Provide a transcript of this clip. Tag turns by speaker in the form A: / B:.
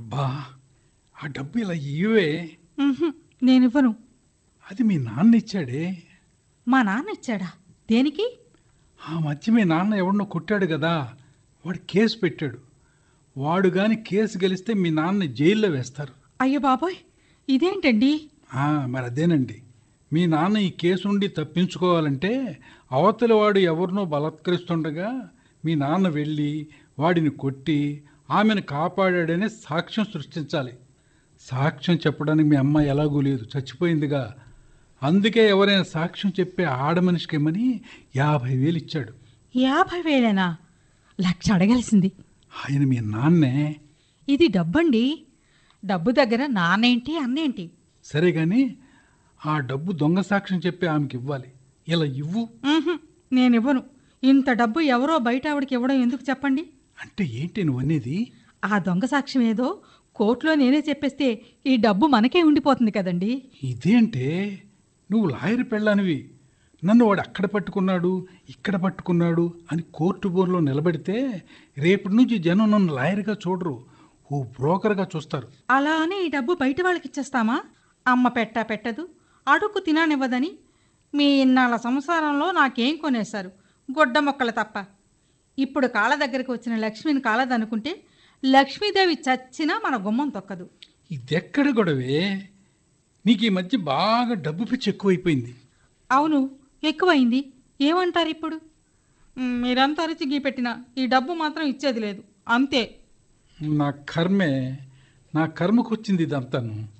A: అబ్బా ఆ డబ్బు ఇలా ఇవే
B: ఉహుం, నేనివ్వను
A: అది మీ నాన్న ఇచ్చాడే
B: మా నాన్న ఇచ్చాడా దేనికి
A: ఆ మధ్య మీ నాన్న ఎవరినో కొట్టాడు కదా వాడు కేసు పెట్టాడు వాడు గాని కేసు గెలిస్తే మీ నాన్న జైల్లో వేస్తారు
B: అయ్యో బాబోయ్ ఇదేంటండి
A: ఆ, మరి అదేనండి మీ నాన్న ఈ కేసు నుండి తప్పించుకోవాలంటే అవతలి వాడు ఎవరినో బలత్కరిస్తుండగా మీ నాన్న వెళ్ళి వాడిని కొట్టి ఆమెను కాపాడాడనే సాక్ష్యం సృష్టించాలి సాక్ష్యం చెప్పడానికి మీ అమ్మ ఎలాగూ లేదు చచ్చిపోయిందిగా అందుకే ఎవరైనా సాక్ష్యం చెప్పే ఆడ మనిషికేమని యాభై వేలు ఇచ్చాడు
B: యాభై వేలేనా లక్ష అడగాల్సింది
A: ఆయన మీ నాన్నే
B: ఇది డబ్బండి డబ్బు దగ్గర నానేంటి అన్నేంటి
A: సరే కానీ ఆ డబ్బు దొంగ సాక్ష్యం చెప్పి ఆమెకి ఇవ్వాలి ఇలా ఇవ్వు
B: ఉహుం, నేనివ్వను ఇంత డబ్బు ఎవరో బయట ఆవిడకి ఇవ్వడం ఎందుకు చెప్పండి
A: అంటే ఏంటి నువ్వు అనేది
B: ఆ దొంగ సాక్ష్యం ఏదో కోర్టులో నేనే చెప్పేస్తే ఈ డబ్బు మనకే ఉండిపోతుంది కదండి
A: ఇదేంటే నువ్వు లాయర్ పెళ్ళానివి నన్ను వాడు అక్కడ పట్టుకున్నాడు ఇక్కడ పట్టుకున్నాడు అని కోర్టు బోర్లో నిలబెడితే రేపటి నుంచి జనం నన్ను లాయర్గా చూడరు ఓ బ్రోకర్గా చూస్తారు
B: అలా అని ఈ డబ్బు బయట వాళ్ళకి ఇచ్చేస్తామా అమ్మ పెట్టా పెట్టదు అడుక్కు తిననివ్వదని మీ ఇన్నాళ్ళ సంసారంలో నాకేం కొనేశారు గొడ్డ మొక్కలు తప్ప ఇప్పుడు కాళ్ళ దగ్గరికి వచ్చిన లక్ష్మిని కాలదనుకుంటే లక్ష్మీదేవి చచ్చినా మన గుమ్మం తొక్కదు
A: ఇదెక్కడ గొడవే నీకు ఈ మధ్య బాగా డబ్బు పిచ్చి ఎక్కువైపోయింది
B: అవును ఎక్కువైంది ఏమంటారు ఇప్పుడు మ్, మీరంతా అరిచి గీ పెట్టిన ఈ డబ్బు మాత్రం ఇచ్చేది లేదు అంతే
A: నా కర్మే నా కర్మకు వచ్చింది ఇదంతాను